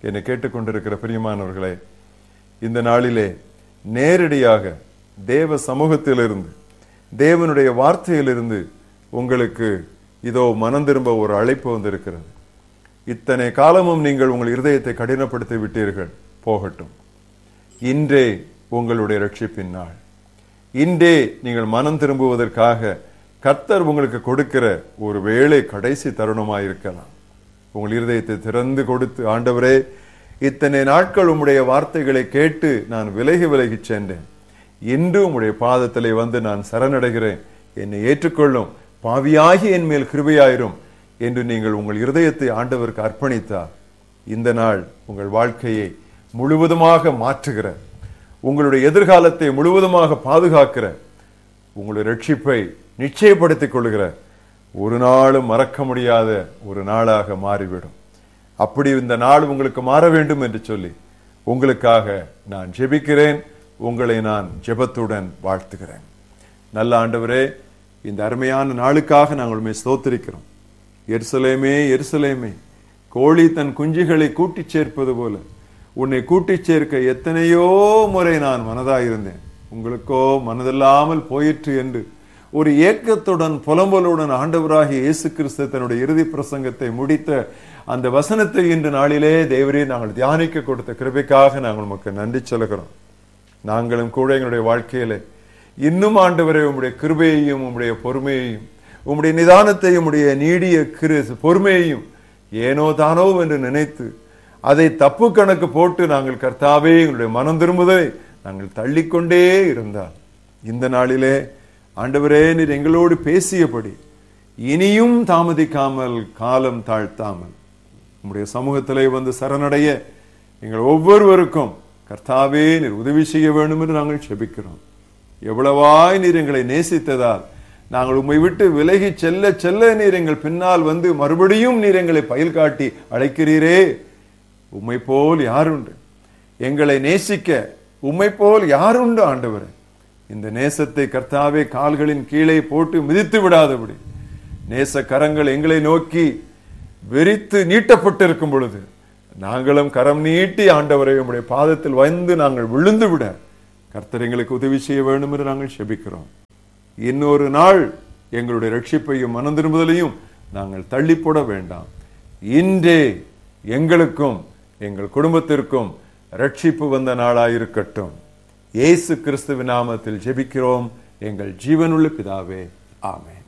என்னை கேட்டுக்கொண்டிருக்கிற பிரியமானவர்களே இந்த நாளிலே நேரடியாக தேவ சமூகத்திலிருந்து தேவனுடைய வார்த்தையிலிருந்து உங்களுக்கு இதோ மனம் திரும்ப ஒரு அழைப்பு வந்திருக்கிறது இத்தனை காலமும் நீங்கள் உங்கள் இருதயத்தை கடினப்படுத்தி விட்டீர்கள் போகட்டும் இன்றே உங்களுடைய ரட்சிப்பின் நாள் இன்றே நீங்கள் மனம் திரும்புவதற்காக கர்த்தர் உங்களுக்கு கொடுக்கிற ஒரு வேளை கடைசி தருணமாயிருக்கலாம் உங்கள் இருதயத்தை திறந்து கொடுத்து ஆண்டவரே இத்தனை நாட்கள் உம்முடைய வார்த்தைகளை கேட்டு நான் விலகி விலகி சென்றேன் இன்று உம்முடைய பாதத்திலே வந்து நான் சரணடைகிறேன் என்னை ஏற்றுக்கொள்ளும் பாவியாகி என் மேல் கிருபையாயிரும் என்று நீங்கள் உங்கள் இருதயத்தை ஆண்டவருக்கு அர்ப்பணித்தார் இந்த நாள் உங்கள் வாழ்க்கையை முழுவதுமாக மாற்றுகிற உங்களுடைய எதிர்காலத்தை முழுவதுமாக பாதுகாக்கிற உங்களுடைய ரட்சிப்பை நிச்சயப்படுத்திக் கொள்கிற ஒரு நாளும் மறக்க முடியாத ஒரு நாளாக மாறிவிடும் அப்படி இந்த நாள் உங்களுக்கு மாற வேண்டும் என்று சொல்லி உங்களுக்காக நான் ஜெபிக்கிறேன் உங்களை நான் ஜெபத்துடன் வாழ்த்துகிறேன் நல்ல ஆண்டவரே இந்த அருமையான நாளுக்காக நாங்கள் உண்மை ஸ்தோத்திரிக்கிறோம் எருசலேமே எருசலேமே கோழி தன் குஞ்சுகளை கூட்டிச் சேர்ப்பது போல உன்னை கூட்டிச் சேர்க்க எத்தனையோ முறை நான் மனதாயிருந்தேன் உங்களுக்கோ மனதில்லாமல் போயிற்று என்று ஒரு ஏக்கத்துடன் புலம்பலுடன் ஆண்டவராகிய இயேசு கிறிஸ்து தன்னுடைய இறுதி பிரசங்கத்தை முடித்த அந்த வசனத்தை இன்று நாளிலே தேவரே நாங்கள் தியானிக்க கொடுத்த கிருபைக்காக நாங்கள் உமக்கு நன்றி சொல்கிறோம் நாங்களும் கூட எங்களுடைய வாழ்க்கையிலே இன்னும் ஆண்டவரே உம்முடைய கிருபையையும் உம்முடைய பொறுமையையும் உம்முடைய நிதானத்தையும் உம்முடைய நீடிய கிரு பொறுமையையும் ஏனோ தானோ என்று நினைத்து அதை தப்பு கணக்கு போட்டு நாங்கள் கர்த்தாவே எங்களுடைய மனம் திரும்புவதை நாங்கள் தள்ளிக்கொண்டே இருந்தால் இந்த நாளிலே ஆண்டவரே நீர் எங்களோடு பேசியபடி இனியும் தாமதிக்காமல் காலம் தாழ்த்தாமல் உம்முடைய சமூகத்திலே வந்து சரணடைய எங்கள் ஒவ்வொருவருக்கும் கர்த்தாவே நீர் உதவி செய்ய வேண்டும் என்று நாங்கள் செபிக்கிறோம் எவ்வளவாய் நீர் எங்களை நேசித்ததால் நாங்கள் உம்மை விட்டு விலகி செல்ல செல்ல நீர் எங்கள் பின்னால் வந்து மறுபடியும் நீர் எங்களை பயில் காட்டி அழைக்கிறீரே உம்மை போல் யாருண்டு எங்களை நேசிக்க உம்மை போல் யாருண்டு ஆண்டவரே இந்த நேசத்தை கர்த்தாவே கால்களின் கீழே போட்டு மிதித்து விடாதபடி நேச கரங்கள் எங்களை நோக்கி வெறித்து நீட்டப்பட்டிருக்கும் பொழுது நாங்களும் கரம் நீட்டி ஆண்டவரை உம்முடைய பாதத்தில் வந்து நாங்கள் விழுந்து விட கர்த்தர் எங்களுக்கு உதவி செய்ய வேண்டும் என்று நாங்கள் செபிக்கிறோம் இன்னொரு நாள் எங்களுடைய ரட்சிப்பையும் மனம் திரும்புதலையும் நாங்கள் தள்ளி போட வேண்டாம் இன்றே எங்களுக்கும் எங்கள் குடும்பத்திற்கும் ரட்சிப்பு வந்த நாளாயிருக்கட்டும் இயேசு கிறிஸ்துவின் நாமத்தில் ஜெபிக்கிறோம் எங்கள் ஜீவனுள்ள பிதாவே ஆமென்